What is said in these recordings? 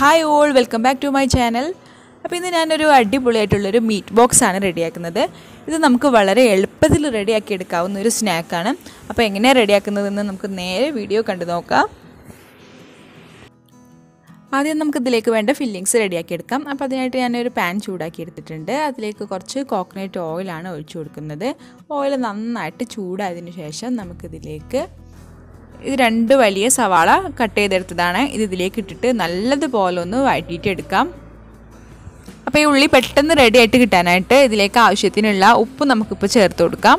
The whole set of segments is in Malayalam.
hi all welcome back to my channel അപ്പോൾ ഇന്ന് ഞാനൊരു അടിപൊളിയായിട്ടുള്ളൊരു മീറ്റ് ബോക്സ് ആണ് റെഡിയാക്കുന്നത് ഇത് നമുക്ക് വളരെ എളുപ്പത്തിൽ റെഡിയാക്കി എടുക്കാവുന്ന ഒരു സ്നാക്കാണ് അപ്പോൾ എങ്ങനെയാണ് റെഡിയാക്കുന്നതെന്ന് നമുക്ക് നേരെ വീഡിയോ കണ്ടു നോക്കാം ആദ്യം നമുക്ക് ഇതിലേക്ക് വേണ്ട ഫില്ലിങ്സ് റെഡിയാക്കി എടുക്കാം അപ്പോൾ അതിനായിട്ട് ഞാനൊരു പാൻ ചൂടാക്കി എടുത്തിട്ടുണ്ട് അതിലേക്ക് കുറച്ച് കോക്കനട്ട് ഓയിലാണ് ഒഴിച്ചു കൊടുക്കുന്നത് ഓയിൽ നന്നായിട്ട് ചൂടായതിനു ശേഷം നമുക്കിതിലേക്ക് ഇത് രണ്ട് വലിയ സവാള കട്ട് ചെയ്തെടുത്തതാണ് ഇത് ഇതിലേക്ക് ഇട്ടിട്ട് നല്ലതുപോലെ ഒന്ന് വഴറ്റിയിട്ട് എടുക്കാം അപ്പോൾ ഈ ഉള്ളി പെട്ടെന്ന് റെഡി ആയിട്ട് കിട്ടാനായിട്ട് ഇതിലേക്ക് ആവശ്യത്തിനുള്ള ഉപ്പ് നമുക്കിപ്പോൾ ചേർത്ത് കൊടുക്കാം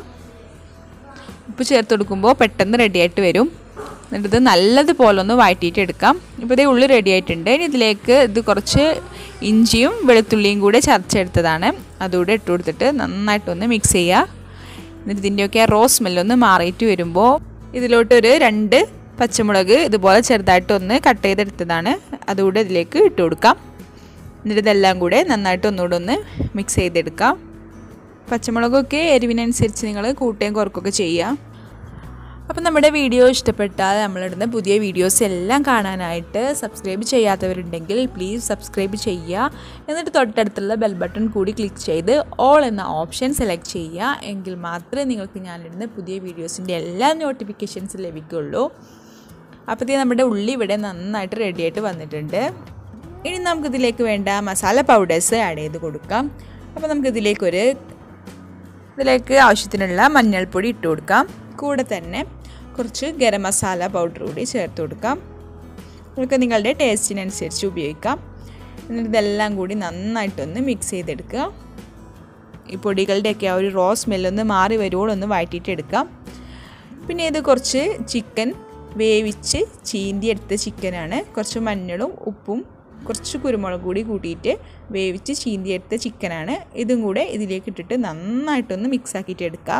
ഉപ്പ് ചേർത്ത് കൊടുക്കുമ്പോൾ പെട്ടെന്ന് റെഡി ആയിട്ട് വരും എന്നിട്ട് ഇത് നല്ലതുപോലെ ഒന്ന് വഴറ്റിയിട്ട് എടുക്കാം ഇപ്പോൾ ഇതേ ഉള്ളി റെഡി ആയിട്ടുണ്ട് ഇനി ഇതിലേക്ക് ഇത് കുറച്ച് ഇഞ്ചിയും വെളുത്തുള്ളിയും കൂടെ ചതച്ചെടുത്തതാണ് അതുകൂടെ ഇട്ട് കൊടുത്തിട്ട് നന്നായിട്ടൊന്ന് മിക്സ് ചെയ്യുക എന്നിട്ട് ഇതിൻ്റെയൊക്കെ റോ സ്മെല്ലൊന്ന് മാറിയിട്ട് വരുമ്പോൾ ഇതിലോട്ടൊരു രണ്ട് പച്ചമുളക് ഇതുപോലെ ചെറുതായിട്ടൊന്ന് കട്ട് ചെയ്തെടുത്തതാണ് അതുകൂടെ ഇതിലേക്ക് ഇട്ട് കൊടുക്കാം എന്നിട്ട് ഇതെല്ലാം കൂടെ നന്നായിട്ട് ഒന്നുകൂടെ ഒന്ന് മിക്സ് ചെയ്തെടുക്കാം പച്ചമുളകൊക്കെ എരിവിനനുസരിച്ച് നിങ്ങൾ കൂട്ടുകയും കുറക്കുകയൊക്കെ ചെയ്യുക അപ്പം നമ്മുടെ വീഡിയോ ഇഷ്ടപ്പെട്ടാൽ നമ്മളിടുന്ന പുതിയ വീഡിയോസ് എല്ലാം കാണാനായിട്ട് സബ്സ്ക്രൈബ് ചെയ്യാത്തവരുണ്ടെങ്കിൽ പ്ലീസ് സബ്സ്ക്രൈബ് ചെയ്യുക എന്നിട്ട് തൊട്ടടുത്തുള്ള ബെൽ ബട്ടൺ കൂടി ക്ലിക്ക് ചെയ്ത് ഓൾ എന്ന ഓപ്ഷൻ സെലക്ട് ചെയ്യുക എങ്കിൽ മാത്രമേ നിങ്ങൾക്ക് ഞാനിടുന്ന പുതിയ വീഡിയോസിൻ്റെ എല്ലാ നോട്ടിഫിക്കേഷൻസ് ലഭിക്കുള്ളൂ അപ്പോഴത്തേ നമ്മുടെ ഉള്ളി ഇവിടെ നന്നായിട്ട് റെഡിയായിട്ട് വന്നിട്ടുണ്ട് ഇനി നമുക്കിതിലേക്ക് വേണ്ട മസാല പൗഡേഴ്സ് ആഡ് ചെയ്ത് കൊടുക്കാം അപ്പോൾ നമുക്കിതിലേക്കൊരു ഇതിലേക്ക് ആവശ്യത്തിനുള്ള മഞ്ഞൾപ്പൊടി ഇട്ട് കൊടുക്കാം കൂടെ തന്നെ കുറച്ച് ഗരം മസാല പൗഡർ കൂടി ചേർത്ത് കൊടുക്കാം നിങ്ങൾക്ക് നിങ്ങളുടെ ടേസ്റ്റിനനുസരിച്ച് ഉപയോഗിക്കാം എന്നിട്ട് ഇതെല്ലാം കൂടി നന്നായിട്ടൊന്ന് മിക്സ് ചെയ്തെടുക്കുക ഈ പൊടികളുടെയൊക്കെ ആ ഒരു റോ സ്മെല്ലൊന്ന് മാറി വരുവോളൊന്ന് വഴറ്റിയിട്ട് എടുക്കാം പിന്നെ ഇത് കുറച്ച് ചിക്കൻ വേവിച്ച് ചീന്തി എടുത്ത ചിക്കനാണ് കുറച്ച് മഞ്ഞളും ഉപ്പും കുറച്ച് കുരുമുളക് കൂടി കൂട്ടിയിട്ട് വേവിച്ച് ചീന്തി എടുത്ത ചിക്കനാണ് ഇതും കൂടെ ഇതിലേക്ക് ഇട്ടിട്ട് നന്നായിട്ടൊന്ന് മിക്സ് ആക്കിയിട്ട് എടുക്കാം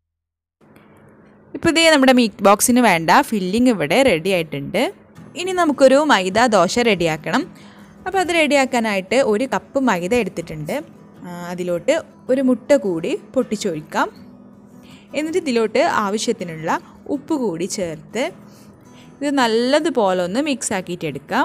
ഇപ്പോൾ ഇതേ നമ്മുടെ മീറ്റ് ബോക്സിന് വേണ്ട ഫില്ലിംഗ് ഇവിടെ റെഡി ആയിട്ടുണ്ട് ഇനി നമുക്കൊരു മൈദ ദോശ റെഡിയാക്കണം അപ്പോൾ അത് റെഡിയാക്കാനായിട്ട് ഒരു കപ്പ് മൈദ എടുത്തിട്ടുണ്ട് അതിലോട്ട് ഒരു മുട്ട കൂടി പൊട്ടിച്ചൊഴിക്കാം എന്നിട്ട് ഇതിലോട്ട് ആവശ്യത്തിനുള്ള ഉപ്പ് കൂടി ചേർത്ത് ഇത് നല്ലതുപോലെ ഒന്ന് മിക്സ് ആക്കിയിട്ട് എടുക്കാം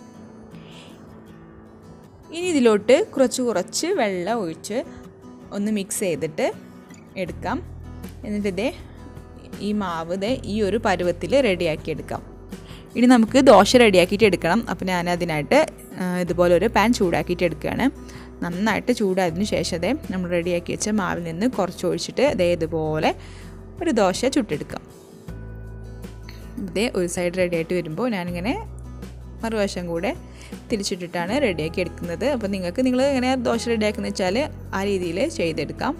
ഇനി ഇതിലോട്ട് കുറച്ച് കുറച്ച് വെള്ളം ഒഴിച്ച് ഒന്ന് മിക്സ് ചെയ്തിട്ട് എടുക്കാം എന്നിട്ട് ഇതേ ഈ മാവ് ദേ ഈ ഒരു പരുവത്തിൽ റെഡിയാക്കി എടുക്കാം ഇനി നമുക്ക് ദോശ റെഡിയാക്കിയിട്ട് എടുക്കണം അപ്പോൾ ഞാൻ അതിനായിട്ട് ഇതുപോലെ ഒരു പാൻ ചൂടാക്കിയിട്ട് എടുക്കുകയാണ് നന്നായിട്ട് ചൂടായതിനു ശേഷം അതേ നമ്മൾ റെഡിയാക്കി വെച്ച മാവിൽ നിന്ന് കുറച്ച് ഒഴിച്ചിട്ട് അതേ ഇതുപോലെ ഒരു ദോശ ചുട്ടെടുക്കാം ഇതേ ഒരു സൈഡ് റെഡിയായിട്ട് വരുമ്പോൾ ഞാനിങ്ങനെ മറുവശം കൂടെ തിരിച്ചിട്ടിട്ടാണ് റെഡിയാക്കി എടുക്കുന്നത് അപ്പോൾ നിങ്ങൾക്ക് നിങ്ങൾ എങ്ങനെ ദോശ റെഡിയാക്കുന്നത് വെച്ചാൽ ആ രീതിയിൽ ചെയ്തെടുക്കാം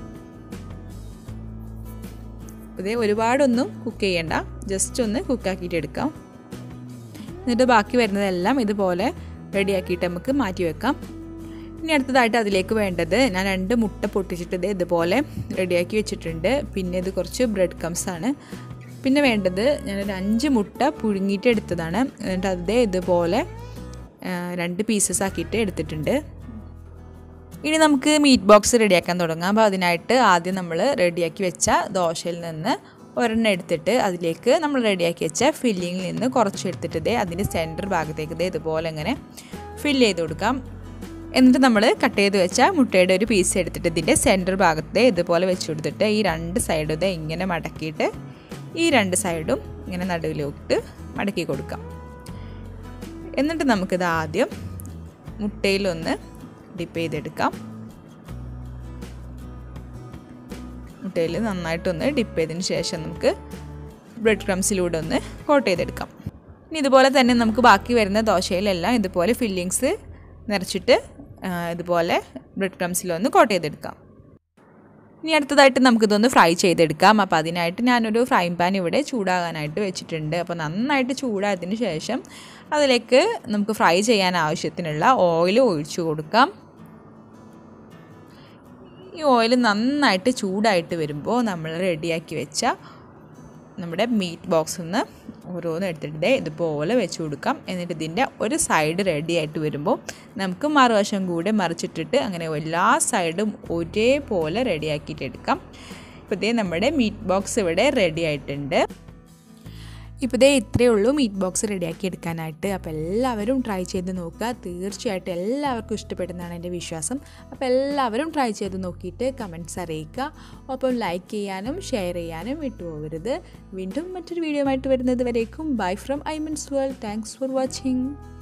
ഇതേ ഒരുപാടൊന്നും കുക്ക് ചെയ്യണ്ട ജസ്റ്റ് ഒന്ന് കുക്കാക്കിയിട്ട് എടുക്കാം എന്നിട്ട് ബാക്കി വരുന്നതെല്ലാം ഇതുപോലെ റെഡിയാക്കിയിട്ട് നമുക്ക് മാറ്റി വെക്കാം ഇനി അടുത്തതായിട്ട് അതിലേക്ക് വേണ്ടത് ഞാൻ രണ്ട് മുട്ട പൊട്ടിച്ചിട്ട് ഇത് ഇതുപോലെ റെഡിയാക്കി വെച്ചിട്ടുണ്ട് പിന്നെ ഇത് കുറച്ച് ബ്രെഡ് കംസ് ആണ് പിന്നെ വേണ്ടത് ഞാനൊരു അഞ്ച് മുട്ട പുഴുങ്ങിയിട്ട് എടുത്തതാണ് എന്നിട്ട് അതേ ഇതുപോലെ രണ്ട് പീസസ് ആക്കിയിട്ട് എടുത്തിട്ടുണ്ട് ഇനി നമുക്ക് മീറ്റ് ബോക്സ് റെഡിയാക്കാൻ തുടങ്ങാം അപ്പോൾ അതിനായിട്ട് ആദ്യം നമ്മൾ റെഡിയാക്കി വെച്ച ദോശയിൽ നിന്ന് ഒരെണ്ണം എടുത്തിട്ട് അതിലേക്ക് നമ്മൾ റെഡിയാക്കി വെച്ച ഫില്ലിങ്ങിൽ നിന്ന് കുറച്ച് എടുത്തിട്ട് ഇതേ അതിൻ്റെ സെൻറ്റർ ഭാഗത്തേക്ക് ഇതേ ഇതുപോലെ ഇങ്ങനെ ഫില്ല് ചെയ്ത് കൊടുക്കാം എന്നിട്ട് നമ്മൾ കട്ട് ചെയ്ത് വെച്ച മുട്ടയുടെ ഒരു പീസ് എടുത്തിട്ട് ഇതിൻ്റെ സെൻറ്റർ ഭാഗത്തെ ഇതുപോലെ വെച്ച് കൊടുത്തിട്ട് ഈ രണ്ട് സൈഡും ഇതേ ഇങ്ങനെ മടക്കിയിട്ട് ഈ രണ്ട് സൈഡും ഇങ്ങനെ നടുവിലോട്ട് മടക്കി കൊടുക്കാം എന്നിട്ട് നമുക്കിത് ആദ്യം മുട്ടയിലൊന്ന് ഡിപ്പ് ചെയ്തെടുക്കാം മുട്ടയിൽ നന്നായിട്ടൊന്ന് ഡിപ്പ് ചെയ്തതിന് ശേഷം നമുക്ക് ബ്രെഡ് ക്രംസിലൂടെ ഒന്ന് കോട്ട് ചെയ്തെടുക്കാം ഇനി ഇതുപോലെ തന്നെ നമുക്ക് ബാക്കി വരുന്ന ദോശയിലെല്ലാം ഇതുപോലെ ഫില്ലിങ്സ് നിറച്ചിട്ട് ഇതുപോലെ ബ്രെഡ് ക്രംസിലൊന്ന് കോട്ട് ചെയ്തെടുക്കാം ഇനി അടുത്തതായിട്ട് നമുക്കിതൊന്ന് ഫ്രൈ ചെയ്തെടുക്കാം അപ്പോൾ അതിനായിട്ട് ഞാനൊരു ഫ്രൈ പാൻ ഇവിടെ ചൂടാകാനായിട്ട് വെച്ചിട്ടുണ്ട് അപ്പോൾ നന്നായിട്ട് ചൂടായതിന് ശേഷം അതിലേക്ക് നമുക്ക് ഫ്രൈ ചെയ്യാൻ ആവശ്യത്തിനുള്ള ഓയിൽ ഒഴിച്ചു കൊടുക്കാം ഈ ഓയിൽ നന്നായിട്ട് ചൂടായിട്ട് വരുമ്പോൾ നമ്മൾ റെഡിയാക്കി വെച്ച നമ്മുടെ മീറ്റ് ബോക്സ് ഒന്ന് ഓരോന്ന് എടുത്തിട്ട് ഇതുപോലെ വെച്ച് കൊടുക്കാം എന്നിട്ട് ഇതിൻ്റെ ഒരു സൈഡ് റെഡി ആയിട്ട് വരുമ്പോൾ നമുക്ക് മറുവശം കൂടെ മറിച്ചിട്ടിട്ട് അങ്ങനെ എല്ലാ സൈഡും ഒരേപോലെ റെഡിയാക്കിയിട്ട് എടുക്കാം ഇപ്പോൾ ഇതേ നമ്മുടെ മീറ്റ് ബോക്സ് ഇവിടെ റെഡി ആയിട്ടുണ്ട് ഇപ്പോൾ ഇതേ ഇത്രയേ ഉള്ളൂ മീറ്റ് ബോക്സ് റെഡിയാക്കി എടുക്കാനായിട്ട് അപ്പോൾ എല്ലാവരും ട്രൈ ചെയ്ത് നോക്കുക തീർച്ചയായിട്ടും എല്ലാവർക്കും ഇഷ്ടപ്പെടുന്നതാണ് എൻ്റെ വിശ്വാസം അപ്പോൾ എല്ലാവരും ട്രൈ ചെയ്ത് നോക്കിയിട്ട് കമൻറ്റ്സ് അറിയിക്കുക ഒപ്പം ലൈക്ക് ചെയ്യാനും ഷെയർ ചെയ്യാനും വിട്ടുപോകരുത് വീണ്ടും മറ്റൊരു വീഡിയോ ആയിട്ട് വരുന്നത് വരേക്കും bye from I means world thanks for watching